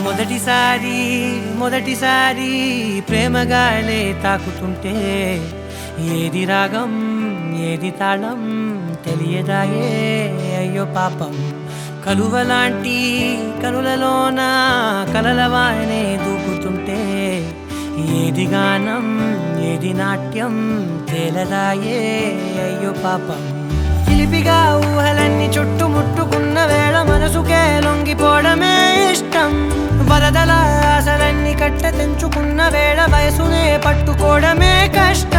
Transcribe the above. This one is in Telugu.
మొదటిసారి మొదటిసారి ప్రేమగానే తాకుతుంటే ఏది రాగం ఏది తాళం తెలియదాయే అయ్యో పాపం కలువలాంటి కనులలోన కలలవానే దూకుతుంటే ఏది గానం ఏది నాట్యం తేలదాయే అయ్యో పాపం చిలిపిగా ఊహలన్నీ చుట్టుముట్టుకున్న వేళ మనసుకే లొంగిపోవడమే ఇష్టం వరదల ఆశలన్నీ కట్ట తెంచుకున్న వేళ వయసునే పట్టుకోవడమే కష్టం